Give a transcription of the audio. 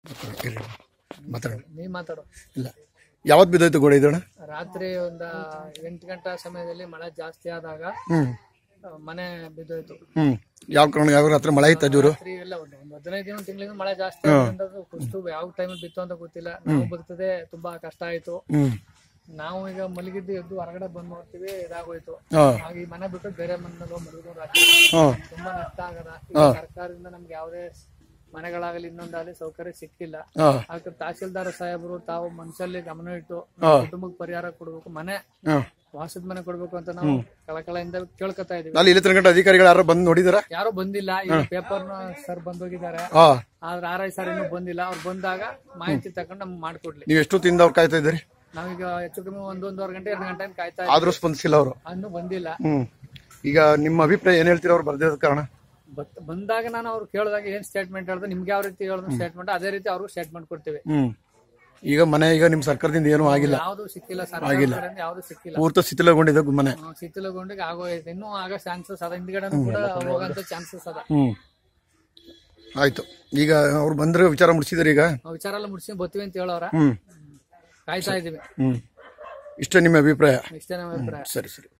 ಇರ್ಲಿ. ಮಾತಾಡೋಣ ನೀವ್ ಮಾತಾಡು ಇಲ್ಲ ಯಾವತ್ತು ಬಿದ್ದೋಯ್ತು ಗೋಡೆ ಇದಣ್ಣ ರಾತ್ರಿ ಒಂದ ಎಂಟು ಗಂಟೆ ಸಮಯದಲ್ಲಿ ಮಳೆ ಜಾಸ್ತಿ ಆದಾಗ ಹ್ಮ್ ಆ, ಮನೆ ಬಿದ್ದೋಯ್ತು ಹ್ಮ್ ಯಾವ ಕಾರಣ ಯಾವ ರಾತ್ರಿ ಮಳೆ ಇತ್ತ ಜೋರು ರಾತ್ರಿ ಎಲ್ಲ ಒಂದು ಒಂದು ಹದಿನೈದು ದಿನ ತಿಂಗಳಿಂದ ಮಳೆ ಜಾಸ್ತಿ ಆದ್ರಿಂದ ಅದು ಕುಸ್ತು ಯಾವ ಟೈಮಲ್ಲಿ ಬಿತ್ತು ಅಂತ ಗೊತ್ತಿಲ್ಲ ನಾವು ಬರ್ತದೆ ತುಂಬಾ ಕಷ್ಟ ಆಯ್ತು ಹ್ಮ್ ನಾವು ಈಗ ಮಲಗಿದ್ದು ಎದ್ದು ಹೊರಗಡೆ ಬಂದ್ ನೋಡ್ತೀವಿ ಇದಾಗೋಯ್ತು ಹಾ ಆಗ ಈ ಮನೆ ಬಿಟ್ಟು ಬೇರೆ ಮನೆಯಲ್ಲಿ ಮಲಗಿದ್ರು ಹಾ ತುಂಬಾ ನಷ್ಟ ಆಗದ ಈಗ ಸರ್ಕಾರದಿಂದ ನಮ್ಗೆ ಯಾವುದೇ ಮನೆಗಳಾಗಲಿ ಇನ್ನೊಂದಾಗಲಿ ಸೌಕರ್ಯ ಸಿಕ್ಕಿಲ್ಲ ಹಾ ಅದಕ್ಕೆ ತಹಶೀಲ್ದಾರ್ ಸಾಹೇಬರು ತಾವು ಮನಸ್ಸಲ್ಲಿ ಗಮನ ಇಟ್ಟು ಕುಟುಂಬಕ್ಕೆ ಪರಿಹಾರ ಕೊಡ್ಬೇಕು ಮನೆ ಹಾ ವಾಸದ ಮನೆ ಕೊಡ್ಬೇಕು ಅಂತ ನಾವು ಕಳಕಳಿಯಿಂದ ಕೇಳ್ಕೊತಾ ಇದೀವಿ ಅಲ್ಲಿ ಇಲ್ಲಿ ತನಕ ಅಧಿಕಾರಿಗಳು ಯಾರು ಬಂದು ನೋಡಿದಾರ ಯಾರು ಬಂದಿಲ್ಲ ಈಗ ಪೇಪರ್ ಸರ್ ಬಂದೋಗಿದ್ದಾರೆ ಹಾ ಆದ್ರೆ ಆರ್ ಐ ಸರ್ ಇನ್ನೂ ಬಂದಿಲ್ಲ ಅವ್ರು ಬಂದಾಗ ಮಾಹಿತಿ ತಗೊಂಡು ನಮ್ಗೆ ಮಾಡ್ಕೊಡ್ಲಿ ನೀವು ಎಷ್ಟು ತಿಂದ ಅವ್ರು ಕಾಯ್ತಾ ಇದ್ದೀರಿ ನಾವೀಗ ಹೆಚ್ಚು ಕಮ್ಮಿ ಒಂದೊಂದುವರೆ ಗಂಟೆ ಎರಡು ಗಂಟೆ ಕಾಯ್ತಾ ಆದ್ರೂ ಸ್ಪಂದಿಸಿಲ್ಲ ಅವರು ಇನ್ನೂ ಬಂದಿಲ್ಲ ಹ್ಮ್ ಈಗ ನಿಮ್ಮ ಅಭಿಪ್ರಾಯ ಏನ್ ಹೇಳ್ತೀರಾ ಅವ್ರು ಬರ್ದಿರೋದ್ ಕಾರಣ ಬತ್- ಬಂದಾಗ ನಾನು ಅವ್ರು ಕೇಳಿದಾಗ ಏನ್ ಸ್ಟೇಟ್ಮೆಂಟ್ ಹೇಳಿದ್ರು ನಿಮ್ಗೆ ಯಾವ ರೀತಿ ಹೇಳಿದ್ರು ಸ್ಟೇಟ್ಮೆಂಟ್ ಅದೇ ರೀತಿ ಅವ್ರಿಗೂ ಸ್ಟೇಟ್ಮೆಂಟ್ ಕೊಡ್ತೀವಿ ಹ್ಮ್ ಈಗ ಮನೆ ಈಗ ನಿಮ್ ಸರ್ಕಾರದಿಂದ ಏನೂ ಆಗಿಲ್ಲ ಯಾವ್ದು ಸಿಕ್ಕಿಲ್ಲ ಸರ್ಕಾರದಿಂದ ಯಾವ್ದು ಸಿಕ್ಕಿಲ್ಲ ಪೂರ್ತಿ ಶಿಥಿಲಗೊಂಡಿದೆ ಮನೆ ಹ್ಮ್, ಶಿಥಿಲಗೊಂಡಿಗೆ ಆಗೋಯ್ತು ಇನ್ನೂ ಆಗೋ ಚಾನ್ಸಸ್ ಅದ ಹಿಂದ್ಗಡೆನೂ ಕೂಡ ಹೋಗಂತ ಚಾನ್ಸಸ್ ಅದ ಹ್ಮ್ ಆಯ್ತು ಈಗ ಅವ್ರು ಬಂದ್ರೆ ವಿಚಾರ ಮುಗಿಸಿದ್ರಿ ಈಗ ನಾವು ವಿಚಾರ ಎಲ್ಲ ಮುಗಿಸಿ ಬರ್ತೀವಿ ಅಂತ ಹೇಳೋರ ಹ್ಮ್ ಕಾಯ್ತಾ ಇದೀವಿ ಹ್ಮ್ ಇಷ್ಟೇ ನಿಮ್ಮ ಅಭಿಪ್ರಾಯ ಇಷ್ಟೇ ನಮ್ಮ ಅಭಿಪ್ರಾಯ ಸರಿ ಸರಿ